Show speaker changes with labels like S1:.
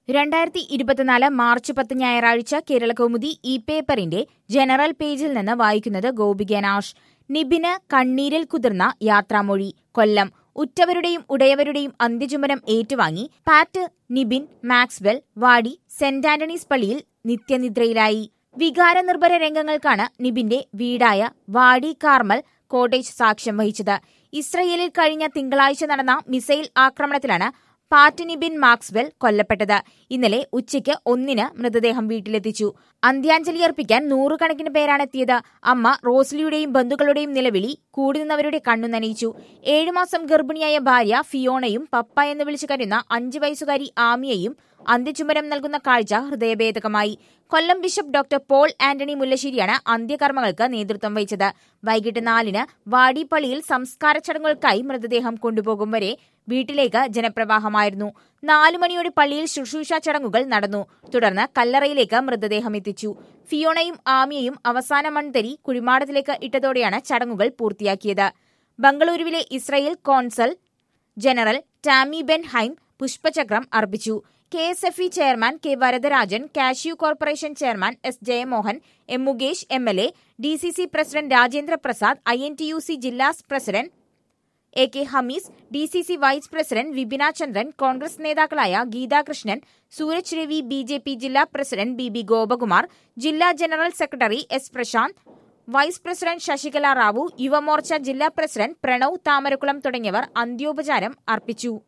S1: രണ്ടായിരത്തി ഇരുപത്തിനാല് മാർച്ച് പത്ത് ഞായറാഴ്ച കേരള കൗമുദി ഇ പേപ്പറിന്റെ ജനറൽ പേജിൽ നിന്ന് വായിക്കുന്നത് ഗോപികനാഷ് നിബിന് കണ്ണീരിൽ കുതിർന്ന യാത്രാമൊഴി കൊല്ലം ഉറ്റവരുടെയും ഉടയവരുടെയും അന്ത്യചുമരം ഏറ്റുവാങ്ങി Pat Nibin Maxwell Vadi Saint Antony's പള്ളിയിൽ നിത്യനിദ്രയിലായി വികാരനിർഭര രംഗങ്ങൾക്കാണ് നിബിന്റെ വീടായ വാടി കാർമൽ കോട്ടേജ് സാക്ഷ്യം വഹിച്ചത് ഇസ്രയേലിൽ കഴിഞ്ഞ തിങ്കളാഴ്ച നടന്ന മിസൈൽ ആക്രമണത്തിലാണ് പാറ്റ് നിബിൻ മാക്സ്വെൽ കൊല്ലപ്പെട്ടത് ഇന്നലെ ഉച്ചയ്ക്ക് ഒന്നിന് മൃതദേഹം വീട്ടിലെത്തിച്ചു അന്ത്യാഞ്ജലി അർപ്പിക്കാൻ നൂറുകണക്കിന് പേരാണ് എത്തിയത് അമ്മ റോസ്ലിയുടെയും ബന്ധുക്കളുടെയും നിലവിളി കൂടി നിന്നവരുടെ കണ്ണു നനയിച്ചു ഏഴുമാസം ഗർഭിണിയായ ഭാര്യ ഫിയോണയും പപ്പ എന്ന് വിളിച്ചു കരുന്ന അഞ്ചു വയസ്സുകാരി ആമിയയും അന്ത്യചുമരം നൽകുന്ന കാഴ്ച ഹൃദയഭേദകമായി Kollam bishop doctor Paul Antony മുല്ലശ്ശേരിയാണ് അന്ത്യകർമ്മങ്ങൾക്ക് നേതൃത്വം വഹിച്ചത് വൈകിട്ട് നാലിന് വാടിപ്പള്ളിയിൽ സംസ്കാര ചടങ്ങുകൾക്കായി മൃതദേഹം കൊണ്ടുപോകും വരെ വീട്ടിലേക്ക് ജനപ്രവാഹമായിരുന്നു നാലു മണിയോടെ പള്ളിയിൽ ശുശ്രൂഷ ചടങ്ങുകൾ നടന്നു തുടർന്ന് കല്ലറയിലേക്ക് മൃതദേഹം എത്തിച്ചു ഫിയോണയും ആമിയയും അവസാന മൺതരി കുഴിമാടത്തിലേക്ക് ഇട്ടതോടെയാണ് ചടങ്ങുകൾ പൂർത്തിയാക്കിയത് ബംഗളൂരുവിലെ Israel consul general Tammy Ben Haim പുഷ്പചക്രം അർപ്പിച്ചു K S F E chairman K Varadarajan cashew corporation chairman S Jayamohan M Mukesh M L A D C C president Rajendra Prasad I N T U C ജില്ലാ president A K Hamees D C C vice president Vipinachandran Congress നേതാക്കളായ Geethakrishnan Sooraj Ravi B J P ജില്ലാ president B B Gopakumar ജില്ലാ general secretary S Prashant vice president Sasikala Rao Yuva Morcha ജില്ലാ president Pranav Thamarakulam തുടങ്ങിയവർ അന്ത്യോപചാരം അർപ്പിച്ചു